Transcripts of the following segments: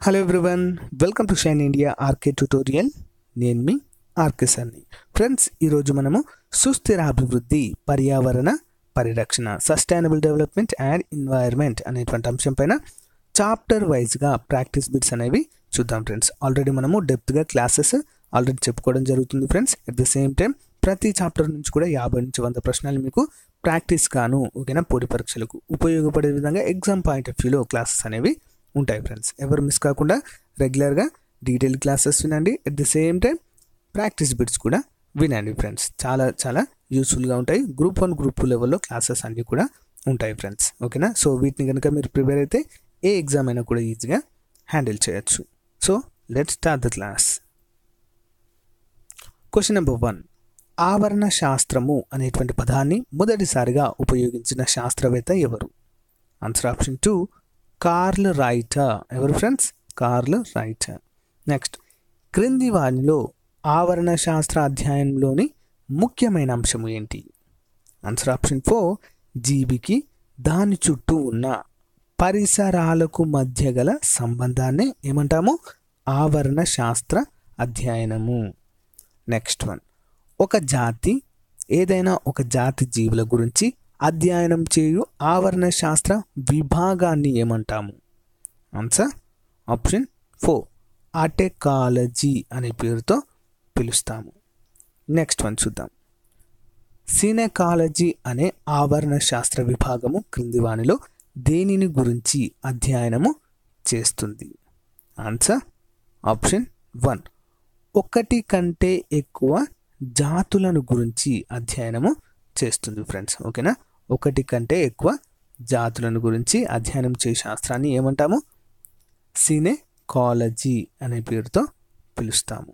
hello everyone welcome to Shine India RK tutorial నేను మీ RK సార్ని ఫ్రెండ్స్ ఈరోజు మనము సుస్థిర అభివృద్ధి పర్యావరణ పరిరక్షణ సస్టైనబుల్ డెవలప్మెంట్ అండ్ ఎన్వైర్న్మెంట్ అనేటువంటి అంశం పైన చాప్టర్ వైజ్గా ప్రాక్టీస్ బిట్స్ అనేవి చూద్దాం ఫ్రెండ్స్ ఆల్రెడీ మనము డెప్త్గా క్లాసెస్ ఆల్రెడీ చెప్పుకోవడం జరుగుతుంది friends at the same time ప్రతి చాప్టర్ నుంచి కూడా యాభై నుంచి వంద ప్రశ్నలు మీకు ప్రాక్టీస్ గాను ఓకేనా పోటీ పరీక్షలకు ఉపయోగపడే విధంగా ఎగ్జామ్ పాయింట్ ఆఫ్ వ్యూలో క్లాసెస్ అనేవి ఉంటాయి ఫ్రెండ్స్ ఎవరు మిస్ కాకుండా రెగ్యులర్గా డీటెయిల్ క్లాసెస్ వినండి at the same time practice bits కూడా వినండి ఫ్రెండ్స్ చాలా చాలా యూస్ఫుల్గా ఉంటాయి గ్రూప్ వన్ గ్రూప్ టూ లెవెల్లో క్లాసెస్ అన్నీ కూడా ఉంటాయి ఫ్రెండ్స్ ఓకేనా సో వీటిని కనుక మీరు ప్రిపేర్ అయితే ఏ ఎగ్జామ్ అయినా కూడా ఈజీగా హ్యాండిల్ చేయొచ్చు so let start the class question number one ఆవరణ శాస్త్రము అనేటువంటి పదాన్ని మొదటిసారిగా ఉపయోగించిన శాస్త్రవేత్త ఎవరు answer option two Carl Ritter ఎవరు ఫ్రెండ్స్ కార్ల్ రైటర్ నెక్స్ట్ క్రింది వానిలో ఆవరణ శాస్త్ర అధ్యాయంలోని ముఖ్యమైన అంశము ఏంటి ఆన్సర్ ఆప్షన్ ఫోర్ జీవికి దాని చుట్టూ ఉన్న పరిసరాలకు మధ్య గల సంబంధాన్ని ఏమంటాము ఆవరణ శాస్త్ర అధ్యయనము నెక్స్ట్ వన్ ఒక జాతి ఏదైనా ఒక జాతి జీవుల గురించి అధ్యయనం చేయు ఆవరణ శాస్త్ర విభాగాన్ని ఏమంటాము ఆన్సర్ ఆప్షన్ ఫోర్ ఆటెకాలజీ అనే పేరుతో పిలుస్తాము నెక్స్ట్ వన్ చూద్దాం సినెకాలజీ అనే ఆవరణ శాస్త్ర విభాగము క్రింది వానిలో దేనిని గురించి అధ్యయనము చేస్తుంది ఆన్సర్ ఆప్షన్ వన్ ఒకటి కంటే ఎక్కువ జాతులను గురించి అధ్యయనము చేస్తుంది ఫ్రెండ్స్ ఓకేనా ఒకటి కంటే ఎక్కువ జాతులను గురించి అధ్యయనం చేసే శాస్త్రాన్ని ఏమంటాము సినెకాలజీ అనే పేరుతో పిలుస్తాము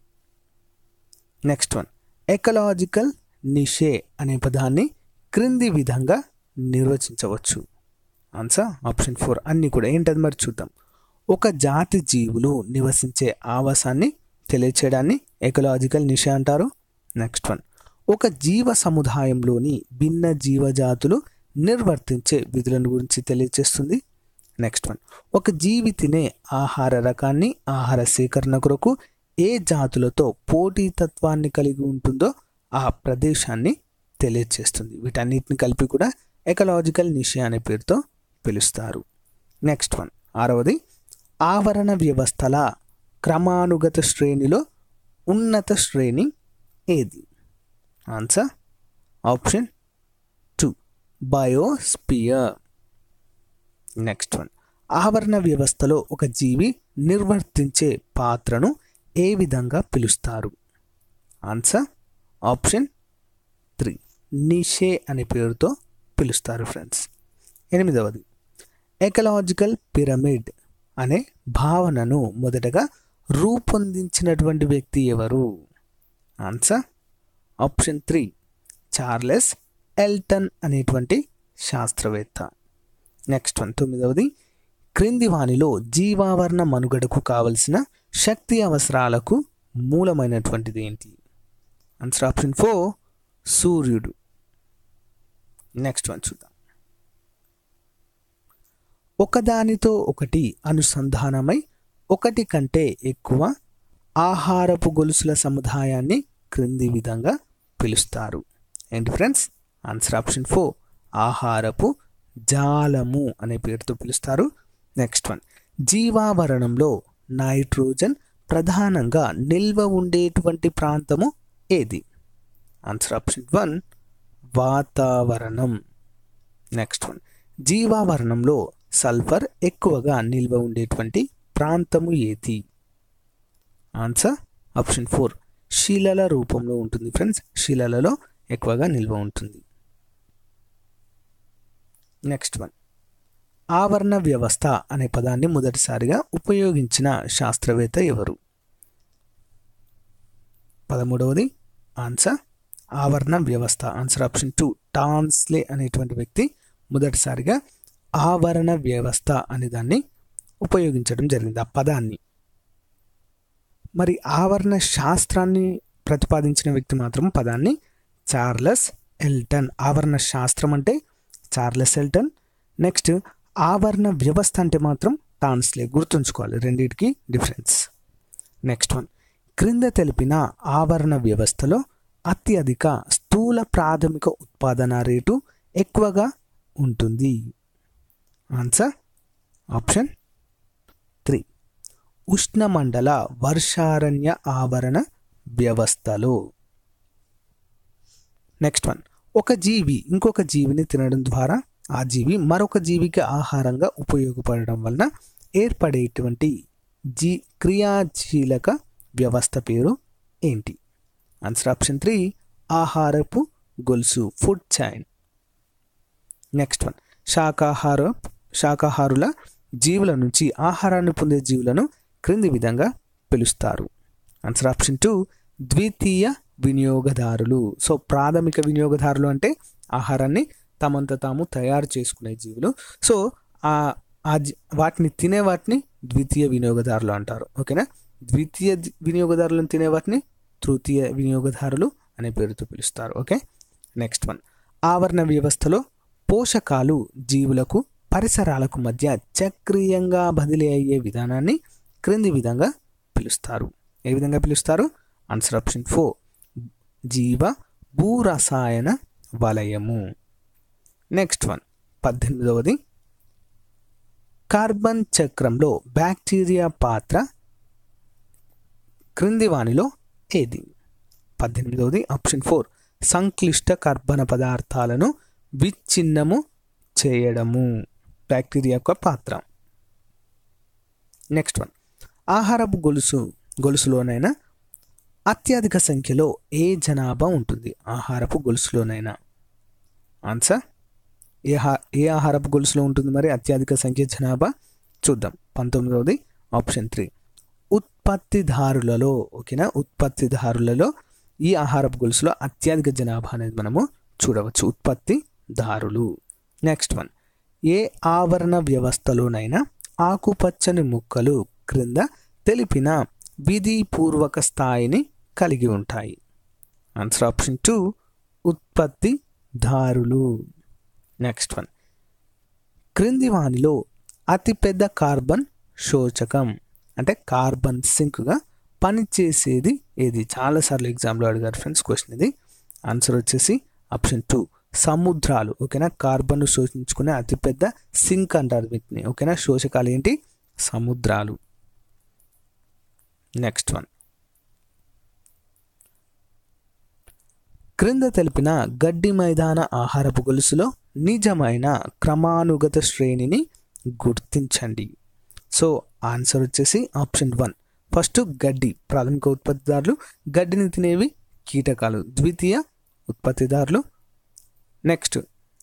నెక్స్ట్ వన్ ఎకలాజికల్ నిషే అనే పదాన్ని క్రింది విధంగా నిర్వచించవచ్చు ఆన్సర్ ఆప్షన్ ఫోర్ అన్నీ కూడా ఏంటది మరి చూద్దాం ఒక జాతి జీవులు నివసించే ఆవాసాన్ని తెలియచేయడాన్ని ఎకలాజికల్ నిష అంటారు నెక్స్ట్ వన్ ఒక జీవ సముదాయంలోని భిన్న జీవజాతులు నిర్వర్తించే విధులను గురించి తెలియచేస్తుంది నెక్స్ట్ వన్ ఒక జీవి తినే ఆహార రకాన్ని ఆహార సేకరణ కొరకు ఏ జాతులతో పోటీతత్వాన్ని కలిగి ఉంటుందో ఆ ప్రదేశాన్ని తెలియచేస్తుంది వీటన్నిటిని కలిపి కూడా ఎకలాజికల్ నిషే అనే పేరుతో పిలుస్తారు నెక్స్ట్ వన్ ఆరవది ఆవరణ వ్యవస్థల క్రమానుగత శ్రేణిలో ఉన్నత శ్రేణి ఏది answer option two biosphere next one ఆవరణ వ్యవస్థలో ఒక జీవి నిర్వర్తించే పాత్రను ఏ విధంగా పిలుస్తారు ఆన్సర్ ఆప్షన్ త్రీ నిషే అనే పేరుతో పిలుస్తారు ఫ్రెండ్స్ ఎనిమిదవది ఎకలాజికల్ పిరమిడ్ అనే భావనను మొదటగా రూపొందించినటువంటి వ్యక్తి ఎవరు answer option three Charles Elton అనేటువంటి శాస్త్రవేత్త నెక్స్ట్ వన్ తొమ్మిదవది క్రింది వానిలో జీవావరణ మనుగడకు కావలసిన శక్తి అవసరాలకు మూలమైనటువంటిది ఏంటి ఆన్సర్ ఆప్షన్ ఫోర్ సూర్యుడు నెక్స్ట్ వన్ చూద్దాం ఒకదానితో ఒకటి అనుసంధానమై ఒకటి కంటే ఎక్కువ ఆహారపు గొలుసుల సముదాయాన్ని క్రింది విధంగా పిలుస్తారు ఏంటి ఫ్రెండ్స్ ఆన్సర్ ఆప్షన్ ఫోర్ ఆహారపు జాలము అనే పేరుతో పిలుస్తారు నెక్స్ట్ వన్ జీవావరణంలో నైట్రోజన్ ప్రధానంగా నిల్వ ఉండేటువంటి ప్రాంతము ఏది ఆన్సర్ ఆప్షన్ వన్ వాతావరణం నెక్స్ట్ వన్ జీవావరణంలో సల్ఫర్ ఎక్కువగా నిల్వ ఉండేటువంటి ప్రాంతము ఏది ఆన్సర్ ఆప్షన్ ఫోర్ శిలల రూపంలో ఉంటుంది ఫ్రెండ్స్ శిలలలో ఎక్కువగా నిల్వ ఉంటుంది నెక్స్ట్ వన్ ఆవరణ వ్యవస్థ అనే పదాన్ని మొదటిసారిగా ఉపయోగించిన శాస్త్రవేత్త ఎవరు పదమూడవది ఆన్సర్ ఆవరణ వ్యవస్థ ఆన్సర్ ఆప్షన్ టూ టాన్స్లే అనేటువంటి వ్యక్తి మొదటిసారిగా ఆవరణ వ్యవస్థ అనే దాన్ని ఉపయోగించడం జరిగింది ఆ పదాన్ని మరి ఆవరణ శాస్త్రాన్ని ప్రతిపాదించిన వ్యక్తి మాత్రం పదాన్ని చార్లెస్ ఎల్టన్ ఆవరణ శాస్త్రం అంటే చార్లెస్ ఎల్టన్ నెక్స్ట్ ఆవరణ వ్యవస్థ అంటే మాత్రం టాన్స్లే గుర్తుంచుకోవాలి రెండింటికి డిఫరెన్స్ నెక్స్ట్ వన్ క్రింద తెలిపిన ఆవరణ వ్యవస్థలో అత్యధిక స్థూల ప్రాథమిక ఉత్పాదన రేటు ఎక్కువగా ఉంటుంది ఆన్సర్ ఆప్షన్ త్రీ ఉష్ణమండల వర్షారణ్య ఆవరణ వ్యవస్థలో నెక్స్ట్ వన్ ఒక జీవి ఇంకొక జీవిని తినడం ద్వారా ఆ జీవి మరొక జీవికి ఆహారంగా ఉపయోగపడడం వలన ఏర్పడేటువంటి జీ క్రియాశీలక వ్యవస్థ పేరు ఏంటి ఆన్సర్ ఆప్షన్ త్రీ ఆహారపు గొలుసు ఫుడ్ చైన్ నెక్స్ట్ వన్ శాకాహార శాకాహారుల జీవుల నుంచి ఆహారాన్ని పొందే జీవులను క్రింది విధంగా పిలుస్తారు ఆన్సర్ ఆప్షన్ టూ ద్వితీయ వినియోగదారులు సో ప్రాథమిక వినియోగదారులు అంటే ఆహారాన్ని తమంత తాము తయారు చేసుకునే జీవులు సో ఆ ఆ జీ- వాటిని తినే వాటిని ద్వితీయ వినియోగదారులు అంటారు ఓకేనా ద్వితీయ ది- వినియోగదారులను తినే వాటిని తృతీయ వినియోగదారులు అనే పేరుతో పిలుస్తారు ఓకే నెక్స్ట్ వన్ ఆవరణ వ్యవస్థలో పోషకాలు జీవులకు పరిసరాలకు మధ్య చక్రీయంగా బదిలీ అయ్యే విధానాన్ని క్రింది విధంగా పిలుస్తారు ఏ విధంగా పిలుస్తారు ఆన్సర్ ఆప్షన్ ఫోర్ జీవ భూరసాయన వలయము నెక్స్ట్ వన్ పద్దెనిమిదవది కార్బన్ చక్రంలో బ్యాక్టీరియా పాత్ర క్రింది వానిలో ఏది పద్దెనిమిదవది ఆప్షన్ ఫోర్ సంక్లిష్ట కర్బన పదార్థాలను విచ్ఛిన్నము చేయడము బ్యాక్టీరియా యొక్క పాత్ర నెక్స్ట్ వన్ ఆహారపు గొలుసు గొలుసులోనైనా అత్యధిక సంఖ్యలో ఏ జనాభా ఉంటుంది ఆహారపు గొలుసులోనైనా ఆన్సర్ ఏ హా ఏ ఆహారపు గొలుసులో ఉంటుంది మరి అత్యధిక సంఖ్య జనాభా చూద్దాం పంతొమ్మిదవది ఆప్షన్ త్రీ ఉత్పత్తిదారులలో ఓకేనా ఉత్పత్తిదారులలో ఈ ఆహారపు గొలుసులో అత్యధిక జనాభా అనేది మనము చూడవచ్చు ఉత్పత్తిదారులు నెక్స్ట్ వన్ ఏ ఆవరణ వ్యవస్థలోనైనా ఆకుపచ్చని ముక్కలు క్రింద తెలిపిన విధిపూర్వక స్థాయిని కలిగి ఉంటాయి ఆన్సర్ ఆప్షన్ టూ ఉత్పత్తిదారులు నెక్స్ట్ వన్ క్రింది వానిలో అతిపెద్ద కార్బన్ శోచకం అంటే కార్బన్ సింక్గా పనిచేసేది ఏది చాలాసార్లు ఎగ్జామ్లో అడిగారు ఫ్రెండ్స్ క్వశ్చన్ ఇది ఆన్సర్ వచ్చేసి ఆప్షన్ టూ సముద్రాలు ఓకేనా కార్బన్ శోషించుకునే అతిపెద్ద సింక్ అంటారు వీటిని ఓకేనా శోషకాలు ఏంటి సముద్రాలు నెక్స్ట్ వన్ క్రింద తెలిపిన గడ్డి మైదాన ఆహారపు గొలుసులో నిజమైన క్రమానుగత శ్రేణిని గుర్తించండి సో ఆన్సర్ వచ్చేసి ఆప్షన్ వన్ ఫస్ట్ గడ్డి ప్రాథమిక ఉత్పత్తిదారులు గడ్డిని తినేవి కీటకాలు ద్వితీయ ఉత్పత్తిదారులు నెక్స్ట్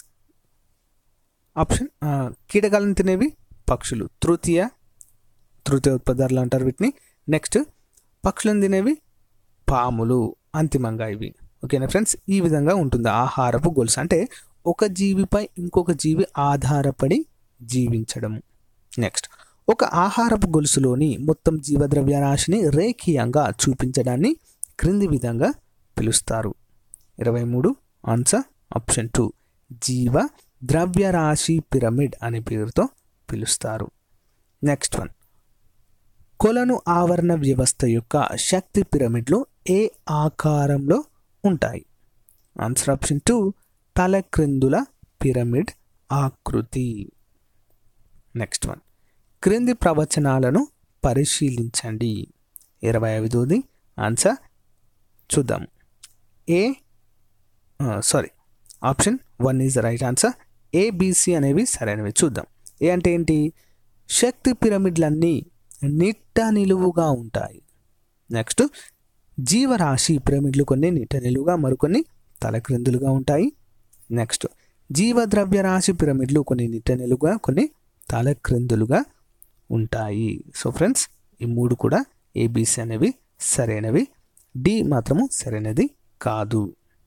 ఆప్షన్ ఆ, కీటకాలను తినేవి పక్షులు తృతీయ తృతీయ ఉత్పత్తిదారులు అంటారు వీటిని నెక్స్ట్ పక్షులను తినేవి పాములు అంతిమంగా ఇవి ఓకేనా ఫ్రెండ్స్ ఈ విధంగా ఉంటుంది ఆహారపు గొలుసు అంటే ఒక జీవిపై ఇంకొక జీవి ఆధారపడి జీవించడం నెక్స్ట్ ఒక ఆహారపు గొలుసులోని మొత్తం జీవద్రవ్య రాశిని రేఖీయంగా చూపించడాన్ని క్రింది విధంగా పిలుస్తారు ఇరవై మూడు ఆన్సర్ ఆప్షన్ టూ జీవ ద్రవ్యరాశి పిరమిడ్ అనే పేరుతో పిలుస్తారు నెక్స్ట్ వన్ కొలను ఆవరణ వ్యవస్థ యొక్క శక్తి పిరమిడ్లు ఏ ఆకారంలో ఉంటాయి ఆన్సర్ ఆప్షన్ టూ తలక్రిందుల పిరమిడ్ ఆకృతి నెక్స్ట్ వన్ క్రింది ప్రవచనాలను పరిశీలించండి ఇరవై ఐదోది ఆన్సర్ చూద్దాం ఏ sorry option one is right answer A B C అనేవి సరైనవి చూద్దాం ఏ అంటే ఏంటి శక్తి పిరమిడ్లన్నీ నిట్ట నిలువుగా ఉంటాయి నెక్స్ట్ జీవరాశి పిరమిడ్లు కొన్ని నిట్ట నిలువుగా మరికొన్ని తలక్రిందులుగా ఉంటాయి నెక్స్ట్ జీవద్రవ్య రాశి పిరమిడ్లు కొన్ని నిట్ట నిలువుగా కొన్ని తలక్రిందులుగా ఉంటాయి సో ఫ్రెండ్స్ ఈ మూడు కూడా ఏబిసి అనేవి సరైనవి డి మాత్రము సరైనది కాదు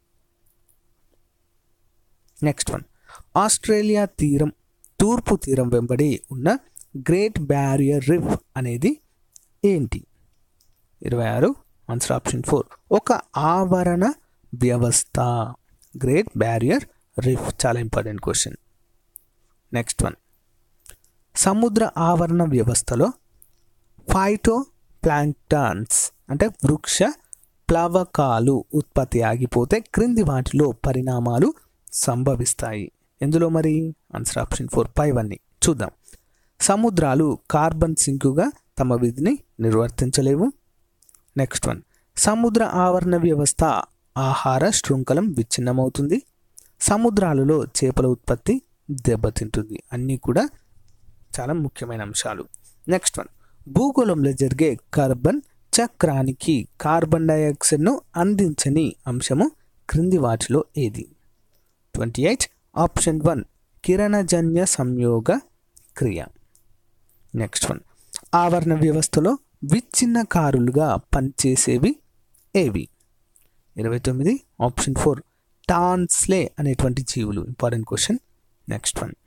నెక్స్ట్ వన్ ఆస్ట్రేలియా తీరం తూర్పు తీరం వెంబడి ఉన్న గ్రేట్ బ్యారియర్ రిఫ్ అనేది ఏంటి ఇరవై ఆరు ఆన్సర్ ఆప్షన్ ఫోర్ ఒక ఆవరణ వ్యవస్థ గ్రేట్ బ్యారియర్ రిఫ్ చాలా ఇంపార్టెంట్ క్వశ్చన్ నెక్స్ట్ వన్ సముద్ర ఆవరణ వ్యవస్థలో ఫైటో ప్లాంక్టాన్స్ అంటే వృక్ష ప్లవకాలు ఉత్పత్తి ఆగిపోతే క్రింది వాటిలో పరిణామాలు సంభవిస్తాయి ఎందులో మరి ఆన్సర్ ఆప్షన్ ఫోర్ పైవన్నీ చూద్దాం సముద్రాలు కార్బన్ సింకుగా తమ విధిని నిర్వర్తించలేవు నెక్స్ట్ వన్ సముద్ర ఆవరణ వ్యవస్థ ఆహార శృంఖలం విచ్ఛిన్నమవుతుంది సముద్రాలలో చేపల ఉత్పత్తి దెబ్బతింటుంది అన్నీ కూడా చాలా ముఖ్యమైన అంశాలు నెక్స్ట్ వన్ భూగోళంలో జరిగే కార్బన్ చక్రానికి కార్బన్ డైఆక్సైడ్ను అందించని అంశము క్రింది వాటిలో ఏది ట్వంటీ ఎయిట్ ఆప్షన్ వన్ కిరణజన్య సంయోగ క్రియ నెక్స్ట్ వన్ ఆవరణ వ్యవస్థలో విచ్ఛిన్నకారులుగా పనిచేసేవి ఏవి ఇరవై తొమ్మిది ఆప్షన్ ఫోర్ టాన్స్లే అనేటువంటి జీవులు important question next one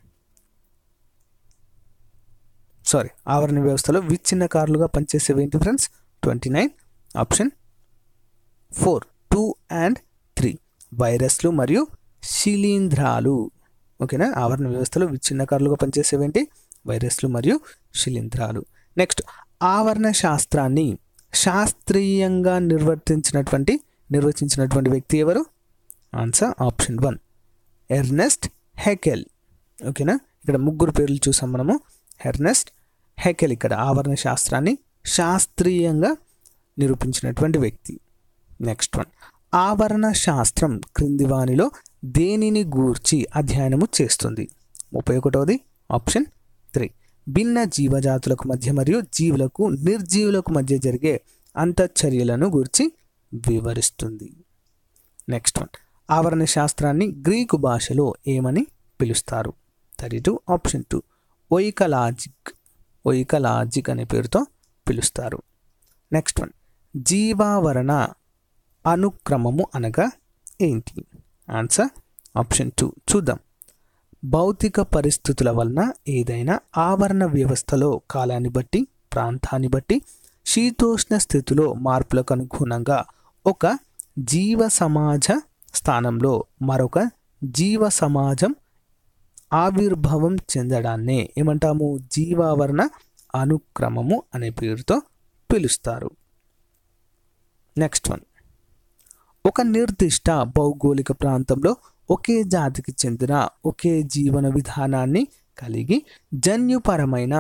sorry ఆవరణ వ్యవస్థలో విచ్ఛిన్నకారులుగా పనిచేసేవి ఏంటి friends twenty nine option four two and three వైరస్లు మరియు శిలీంధ్రాలు ఓకేనా ఆవరణ వ్యవస్థలో విచ్ఛిన్నకారులుగా పనిచేసేవేంటి వైరస్లు మరియు శిలీంధ్రాలు నెక్స్ట్ ఆవరణ శాస్త్రాన్ని శాస్త్రీయంగా నిర్వర్తించినటువంటి నిర్వచించినటువంటి వ్యక్తి ఎవరు answer option one Ernst Haeckel ఓకేనా ఇక్కడ ముగ్గురు పేర్లు చూసాం మనము హెర్నెస్ట్ హెకెల్ ఇక్కడ ఆవరణ శాస్త్రాన్ని శాస్త్రీయంగా నిరూపించినటువంటి వ్యక్తి నెక్స్ట్ వన్ ఆవరణ శాస్త్రం క్రింది వానిలో దేనిని గూర్చి అధ్యయనము చేస్తుంది ముప్పై ఒకటవది ఆప్షన్ త్రీ భిన్న జీవజాతులకు మధ్య మరియు జీవులకు నిర్జీవులకు మధ్య జరిగే అంతఃచర్యలను గూర్చి వివరిస్తుంది నెక్స్ట్ వన్ ఆవరణ శాస్త్రాన్ని గ్రీకు భాషలో ఏమని పిలుస్తారు థర్టీ టూ ఆప్షన్ టూ ఒయికలాజిక్ ఒయికలాజిక్ అనే పేరుతో పిలుస్తారు నెక్స్ట్ వన్ జీవావరణ అనుక్రమము అనగా ఏంటి ఆన్సర్ ఆప్షన్ టూ చూద్దాం భౌతిక పరిస్థితుల వలన ఏదైనా ఆవరణ వ్యవస్థలో కాలాన్ని బట్టి ప్రాంతాన్ని బట్టి శీతోష్ణ స్థితిలో మార్పులకు అనుగుణంగా ఒక జీవ సమాజ స్థానంలో మరొక జీవ సమాజం ఆవిర్భావం చెందడాన్నే ఏమంటాము జీవావరణ అనుక్రమము అనే పేరుతో పిలుస్తారు నెక్స్ట్ వన్ ఒక నిర్దిష్ట భౌగోళిక ప్రాంతంలో ఒకే జాతికి చెందిన ఒకే జీవన విధానాన్ని కలిగి జన్యుపరమైన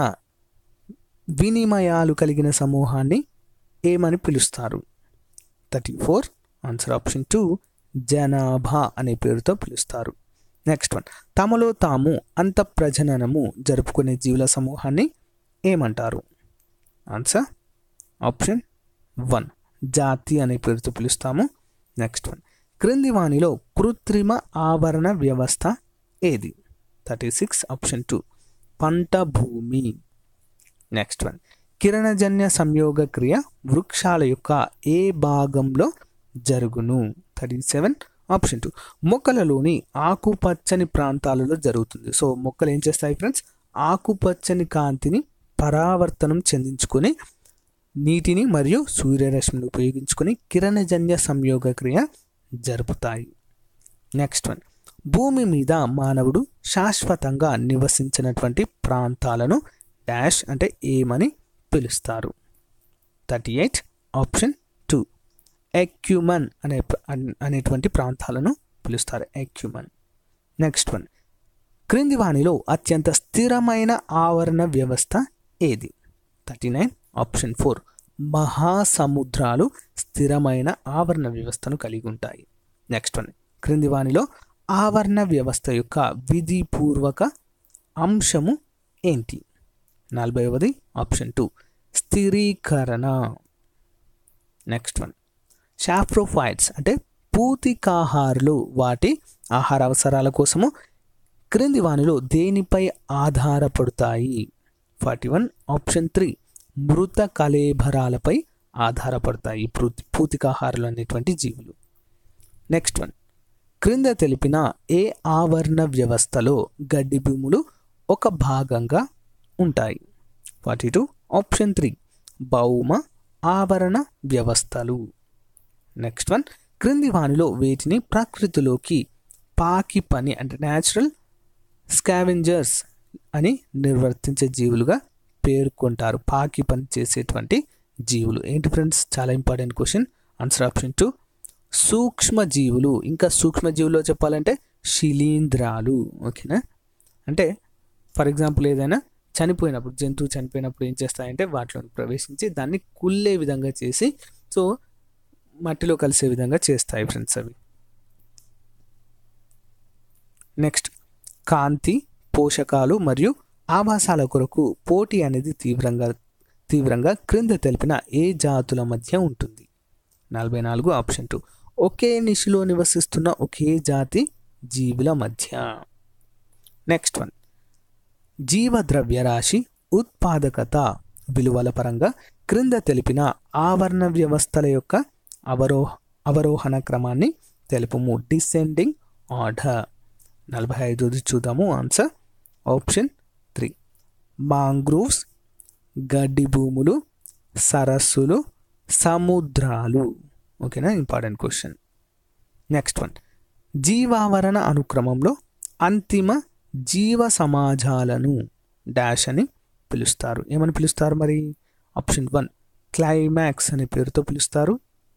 వినిమయాలు కలిగిన సమూహాన్ని ఏమని పిలుస్తారు thirty four answer option two జనాభా అనే పేరుతో పిలుస్తారు నెక్స్ట్ వన్ తమలో తాము అంత ప్రజననము జరుపుకునే జీవుల సమూహాన్ని ఏమంటారు ఆన్సర్ ఆప్షన్ వన్ జాతి అనే పేరుతో పిలుస్తాము నెక్స్ట్ వన్ క్రింది వానిలో కృత్రిమ ఆవరణ వ్యవస్థ ఏది థర్టీ సిక్స్ ఆప్షన్ టూ పంట భూమి నెక్స్ట్ వన్ కిరణజన్య సంయోగ క్రియ వృక్షాల యొక్క ఏ భాగంలో జరుగును థర్టీ సెవెన్ ఆప్షన్ టూ మొక్కలలోని ఆకుపచ్చని ప్రాంతాలలో జరుగుతుంది సో మొక్కలు ఏం చేస్తాయి ఫ్రెండ్స్ ఆకుపచ్చని కాంతిని పరావర్తనం చెందించుకొని నీటిని మరియు సూర్యరశ్మిని ఉపయోగించుకొని కిరణజన్య సంయోగ క్రియ జరుపుతాయి నెక్స్ట్ వన్ భూమి మీద మానవుడు శాశ్వతంగా నివసించినటువంటి ప్రాంతాలను డాష్ అంటే ఏమని పిలుస్తారు thirty eight option two ecumene అనే అనేటువంటి ప్రాంతాలను పిలుస్తారు ఎక్యుమన్ నెక్స్ట్ వన్ క్రింది వాణిలో అత్యంత స్థిరమైన ఆవరణ వ్యవస్థ ఏది థర్టీ నైన్ ఆప్షన్ ఫోర్ మహాసముద్రాలు స్థిరమైన ఆవరణ వ్యవస్థను కలిగి ఉంటాయి నెక్స్ట్ వన్ క్రింది వానిలో ఆవరణ వ్యవస్థ యొక్క విధిపూర్వక అంశము ఏంటి నలభైవది ఆప్షన్ టూ స్థిరీకరణ నెక్స్ట్ వన్ షాఫ్రోఫైట్స్ అంటే పూతికాహారులు వాటి ఆహార అవసరాల కోసము క్రింది వానిలో దేనిపై ఆధారపడతాయి ఫార్టీ వన్ ఆప్షన్ త్రీ మృత కలేభరాలపై ఆధారపడతాయి పూతి పూతికాహారులు అనేటువంటి జీవులు నెక్స్ట్ వన్ క్రింద తెలిపిన ఏ ఆవరణ వ్యవస్థలో గడ్డి భూములు ఒక భాగంగా ఉంటాయి ఫార్టీ టూ ఆప్షన్ త్రీ భౌమ ఆవరణ వ్యవస్థలు నెక్స్ట్ వన్ క్రింది వానిలో వీటిని ప్రకృతిలోకి పాకి పని అంటే న్యాచురల్ స్కావెంజర్స్ అని నిర్వర్తించే జీవులుగా పేర్కొంటారు పాకి పని చేసేటువంటి జీవులు ఏంటి ఫ్రెండ్స్ చాలా important question answer option two సూక్ష్మ జీవులు ఇంకా సూక్ష్మ జీవుల్లో చెప్పాలంటే శిలీంధ్రాలు ఓకేనా అంటే ఫర్ ఎగ్జాంపుల్ ఏదైనా చనిపోయినప్పుడు జంతువు చనిపోయినప్పుడు ఏం చేస్తాయంటే వాటిలో ప్రవేశించి దాన్ని కుళ్ళే విధంగా చేసి సో మట్టిలో కలిసే విధంగా చేస్తాయి ఫ్రెండ్స్ అవి నెక్స్ట్ కాంతి పోషకాలు మరియు ఆవాసాల కొరకు పోటీ అనేది తీవ్రంగా తీవ్రంగా క్రింద తెలిపిన ఏ జాతుల మధ్య ఉంటుంది నలభై నాలుగు ఆప్షన్ టూ ఒకే నిశిలో నివసిస్తున్న ఒకే జాతి జీవుల మధ్య నెక్స్ట్ వన్ జీవద్రవ్యరాశి ఉత్పాదకత విలువల పరంగా క్రింద తెలిపిన ఆవరణ వ్యవస్థల యొక్క అవరోహ అవరోహణ క్రమాన్ని తెలుపుము డిసెండింగ్ ఆర్డర్ నలభై ఐదుది చూద్దాము ఆన్సర్ ఆప్షన్ త్రీ మాంగ్రూవ్స్ గడ్డి భూములు సరస్సులు సముద్రాలు ఓకేనా ఇంపార్టెంట్ క్వశ్చన్ నెక్స్ట్ వన్ జీవావరణ అనుక్రమంలో అంతిమ జీవ సమాజాలను డాష్ అని పిలుస్తారు ఏమని పిలుస్తారు మరి ఆప్షన్ వన్ క్లైమాక్స్ అనే పేరుతో పిలుస్తారు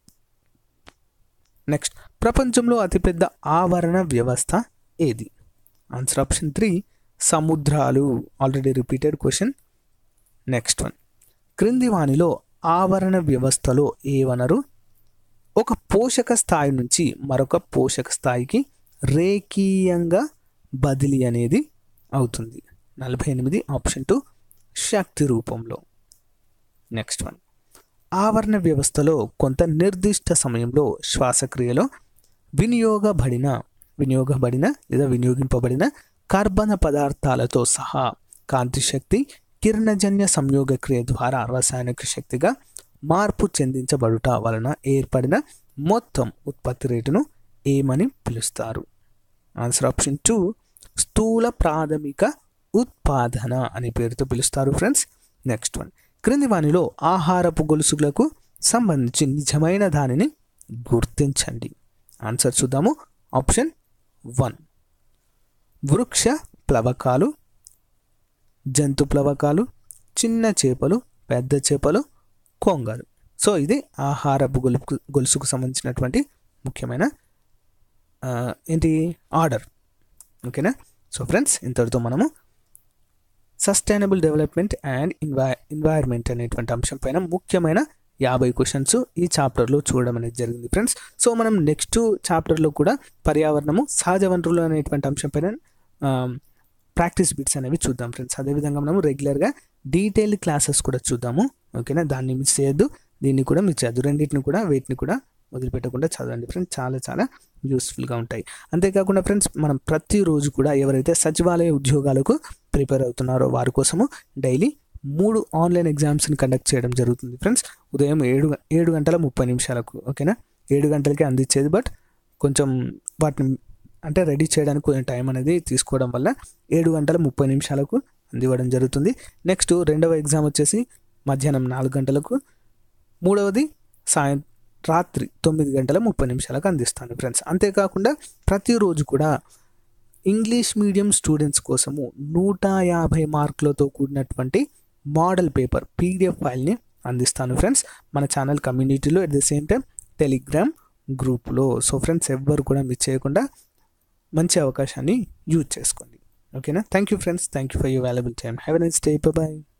నెక్స్ట్ ప్రపంచంలో అతిపెద్ద ఆవరణ వ్యవస్థ ఏది ఆన్సర్ ఆప్షన్ త్రీ సముద్రాలు already repeated question next one క్రింది వానిలో ఆవరణ వ్యవస్థలో ఏ వనరు ఒక పోషక స్థాయి నుంచి మరొక పోషక స్థాయికి రేఖీయంగా బదిలీ అనేది అవుతుంది నలభై ఎనిమిది ఆప్షన్ టూ శక్తి రూపంలో నెక్స్ట్ వన్ ఆవరణ వ్యవస్థలో కొంత నిర్దిష్ట సమయంలో శ్వాసక్రియలో వినియోగబడిన వినియోగబడిన లేదా వినియోగింపబడిన కర్బన పదార్థాలతో సహా కాంతి శక్తి కిరణజన్య సంయోగ క్రియ ద్వారా రసాయనిక శక్తిగా మార్పు చెందించబడుట వలన ఏర్పడిన మొత్తం ఉత్పత్తి రేటును ఏమని పిలుస్తారు ఆన్సర్ ఆప్షన్ టూ స్థూల ప్రాథమిక ఉత్పాదన అనే పేరుతో పిలుస్తారు ఫ్రెండ్స్ నెక్స్ట్ వన్ క్రింది వానిలో ఆహారపు గొలుసులకు సంబంధించి నిజమైన దానిని గుర్తించండి ఆన్సర్ చూద్దాము ఆప్షన్ వన్ వృక్ష ప్లవకాలు జంతు ప్లవకాలు చిన్న చేపలు పెద్ద చేపలు కొంగలు సో ఇది ఆహారపు గొలుపు గొలుసుకు సంబంధించినటువంటి ముఖ్యమైన ఆ, ఏంటి ఆర్డర్ ఓకేనా సో ఫ్రెండ్స్ ఇంతటితో మనము సస్టైనబుల్ డెవలప్మెంట్ అండ్ ఇన్వై ఎన్వైర్న్మెంట్ అనేటువంటి అంశం పైన ముఖ్యమైన యాభై క్వశ్చన్స్ ఈ చాప్టర్లో చూడడం అనేది జరిగింది ఫ్రెండ్స్ సో మనం నెక్స్ట్ చాప్టర్లో కూడా పర్యావరణము సహజ వనరులు అనేటువంటి అంశం పైన ప్రాక్టీస్ బిట్స్ అనేవి చూద్దాం ఫ్రెండ్స్ అదేవిధంగా మనము రెగ్యులర్గా డీటెయిల్ క్లాసెస్ కూడా చూద్దాము ఓకేనా దాన్ని మిస్ చేయొద్దు దీన్ని కూడా మిస్ చేయొద్దు రెండింటిని కూడా వీటిని కూడా వదిలిపెట్టకుండా చదవండి ఫ్రెండ్స్ చాలా చాలా యూస్ఫుల్గా ఉంటాయి అంతేకాకుండా ఫ్రెండ్స్ మనం ప్రతిరోజు కూడా ఎవరైతే సచివాలయ ఉద్యోగాలకు ప్రిపేర్ అవుతున్నారో వారి కోసము డైలీ మూడు ఆన్లైన్ ఎగ్జామ్స్ని కండక్ట్ చేయడం జరుగుతుంది ఫ్రెండ్స్ ఉదయం ఏడు గ- ఏడు గంటల ముప్పై నిమిషాలకు ఓకేనా ఏడు గంటలకి అందించేది బట్ కొంచెం వాటిని అంటే రెడీ చేయడానికి కొంచెం టైం అనేది తీసుకోవడం వల్ల ఏడు గంటల ముప్పై నిమిషాలకు అందివ్వడం జరుగుతుంది నెక్స్ట్ రెండవ ఎగ్జామ్ వచ్చేసి మధ్యాహ్నం నాలుగు గంటలకు మూడవది సాయం రాత్రి తొమ్మిది గంటల ముప్పై నిమిషాలకు అందిస్తాను ఫ్రెండ్స్ అంతేకాకుండా ప్రతిరోజు కూడా ఇంగ్లీష్ మీడియం స్టూడెంట్స్ కోసము నూట యాభై మార్కులతో కూడినటువంటి మోడల్ పేపర్ పీడిఎఫ్ ఫైల్ని అందిస్తాను ఫ్రెండ్స్ మన ఛానల్ కమ్యూనిటీలో at the same time Telegram గ్రూప్లో సో ఫ్రెండ్స్ ఎవ్వరు కూడా మిస్ చేయకుండా మంచి అవకాశాన్ని యూజ్ చేసుకోండి ఓకేనా thank you friends thank you for you valuable time have a nice day bye